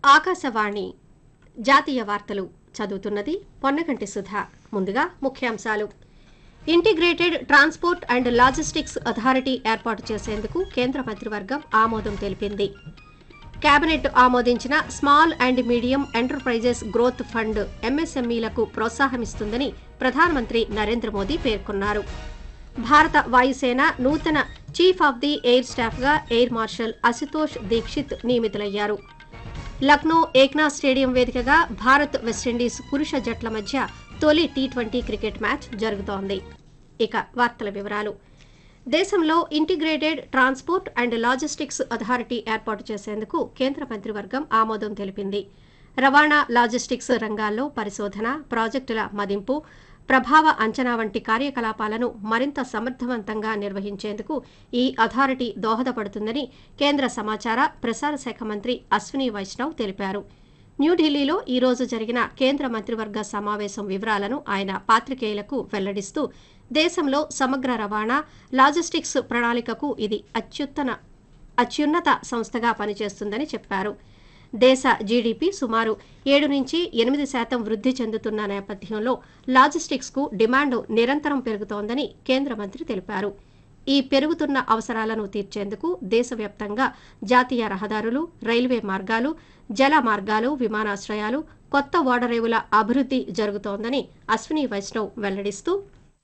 ఆకాశవాణి జాతీయ వార్తలు చదువుతున్నది పొన్నగంటి సుధా ముందుగా ముఖ్యాంశాలు integrated transport and logistics authority ఏర్పాటు చేసేందుకు కేంద్ర మంత్రివర్గం ఆమోదం తెలిపింది కేబినెట్ ఆమోదించిన small and medium enterprises growth fund ఎంఎస్ఎంఈలకు ప్రోత్సాహమిస్తుందని ప్రధానమంత్రి నరేంద్ర మోదీ పేర్కొన్నారు భారత వాయుసేన నూతన చీఫ్ ఆఫ్ ది ఎయిర్ స్టాఫ్గా ఎయిర్ మార్షల్ అశుతోష్ దీక్షిత్ నియమితులయ్యారు లక్నో ఏక్నాథ్ స్టేడియం వేదికగా భారత్ వెస్టిండీస్ పురుష జట్ల మధ్య తొలి టీ ట్వంటీ క్రికెట్ మ్యాచ్ జరుగుతోంది ఇక వార్తల వివరాలు దేశంలో integrated transport and logistics authority ఏర్పాటు చేసేందుకు కేంద్ర మంత్రివర్గం ఆమోదం తెలిపింది రవాణా లాజిస్టిక్స్ రంగాల్లో పరిశోధన ప్రాజెక్టుల మదింపు ప్రభావ అంచనా వంటి కార్యకలాపాలను మరింత సమర్థవంతంగా నిర్వహించేందుకు ఈ అథారిటీ దోహదపడుతుందని కేంద్ర సమాచార ప్రసార శాఖ మంత్రి అశ్విని వైష్ణవ్ తెలిపారు న్యూఢిల్లీలో ఈ రోజు జరిగిన కేంద్ర మంత్రివర్గ సమావేశం వివరాలను ఆయన పాత్రికేయులకు వెల్లడిస్తూ దేశంలో సమగ్ర రవాణా లాజిస్టిక్స్ ప్రణాళికకు ఇది అత్యుత్తన అత్యున్నత సంస్థగా పనిచేస్తుందని చెప్పారు దేశ జీడీపీ సుమారు ఏడు నుంచి ఎనిమిది శాతం వృద్ధి చెందుతున్న నేపథ్యంలో లాజిస్టిక్స్కు డిమాండ్ నిరంతరం పెరుగుతోందని కేంద్ర మంత్రి తెలిపారు ఈ పెరుగుతున్న అవసరాలను తీర్చేందుకు దేశవ్యాప్తంగా జాతీయ రహదారులు రైల్వే మార్గాలు జల మార్గాలు విమానాశ్రయాలు కొత్త ఓడరేవుల అభివృద్ధి జరుగుతోందని అశ్విని వైష్ణవ్ వెల్లడిస్తూ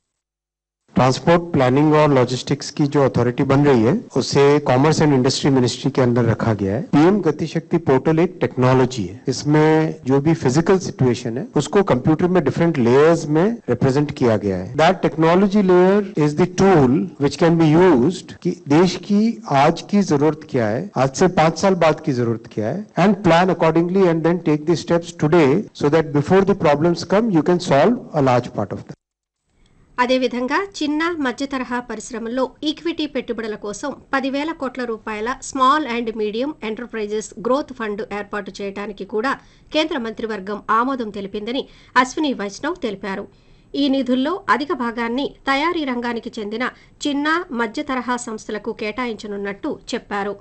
ट्रांसपोर्ट प्लानिंग और लॉजिस्टिक्स की जो अथॉरिटी बन रही है उसे कॉमर्स एंड इंडस्ट्री मिनिस्ट्री के अंदर रखा गया है पीएम गति शक्ति पोर्टल एक टेक्नोलॉजी है इसमें जो भी फिजिकल सिचुएशन है उसको कंप्यूटर में डिफरेंट लेयर्स में रिप्रेजेंट किया गया है that technology layer is the tool which can be used कि देश की आज की जरूरत क्या है आज से पांच साल बाद की जरूरत क्या है and plan accordingly and then take the steps today so that before the problems come you can solve a large part of that అదేవిధంగా చిన్న మధ్య తరహా పరిశ్రమల్లో ఈక్విటీ పెట్టుబడుల కోసం పదివేల కోట్ల రూపాయల small and medium enterprises growth fund ఏర్పాటు చేయడానికి కూడా కేంద్ర మంత్రివర్గం ఆమోదం తెలిపిందని అశ్విని వైష్ణవ్ తెలిపారు ఈ నిధుల్లో అధిక భాగాన్ని తయారీ రంగానికి చెందిన చిన్న మధ్య తరహా సంస్థలకు కేటాయించనున్నట్టు చెప్పారు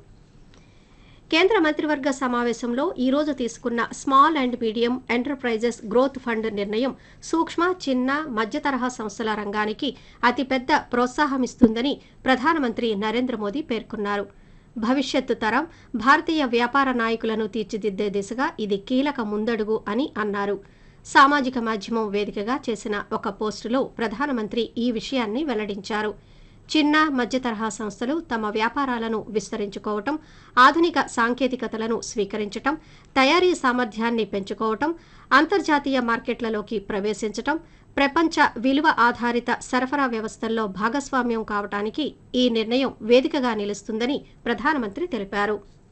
కేంద్ర మంత్రివర్గ సమావేశంలో ఈ రోజు తీసుకున్న small and medium enterprises growth fund నిర్ణయం సూక్ష్మ చిన్న మధ్య తరహా సంస్థల రంగానికి అతిపెద్ద ప్రోత్సాహమిస్తుందని ప్రధానమంత్రి నరేంద్ర మోదీ పేర్కొన్నారు భవిష్యత్తు తరం భారతీయ వ్యాపార నాయకులను తీర్చిదిద్దే దిశగా ఇది కీలక ముందడుగు అని అన్నారు సామాజిక మాధ్యమం వేదికగా చేసిన ఒక పోస్టులో ప్రధానమంత్రి ఈ విషయాన్ని వెల్లడించారు చిన్న మధ్య తరహా సంస్థలు తమ వ్యాపారాలను విస్తరించుకోవటం ఆధునిక సాంకేతికతలను స్వీకరించటం తయారీ సామర్థ్యాన్ని పెంచుకోవటం అంతర్జాతీయ మార్కెట్లలోకి ప్రవేశించటం ప్రపంచ విలువ ఆధారిత సరఫరా వ్యవస్థల్లో భాగస్వామ్యం కావటానికి ఈ నిర్ణయం వేదికగా నిలుస్తుందని ప్రధానమంత్రి తెలిపారు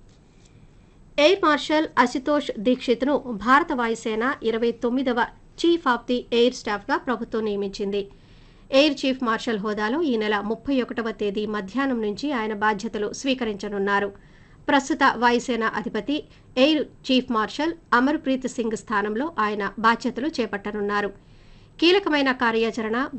ఎయిర్ మార్షల్ అశుతోష్ దీక్షిత్ను భారత వాయుసేన ఇరవై తొమ్మిదవ చీఫ్ ఆఫ్ ది ఎయిర్ స్టాఫ్గా ప్రభుత్వం నియమించింది ఎయిర్ చీఫ్ మార్షల్ హోదాలో ఈ నెల ముప్పై ఒకటవ తేదీ మధ్యాహ్నం నుంచి ఆయన బాధ్యతలు స్వీకరించనున్నారు ప్రస్తుత వాయుసేన అధిపతి air chief marshal Amarpreet Singh స్థానంలో ఆయన బాధ్యతలు చేపట్టనున్నారు కీలకమైన కార్యాచరణ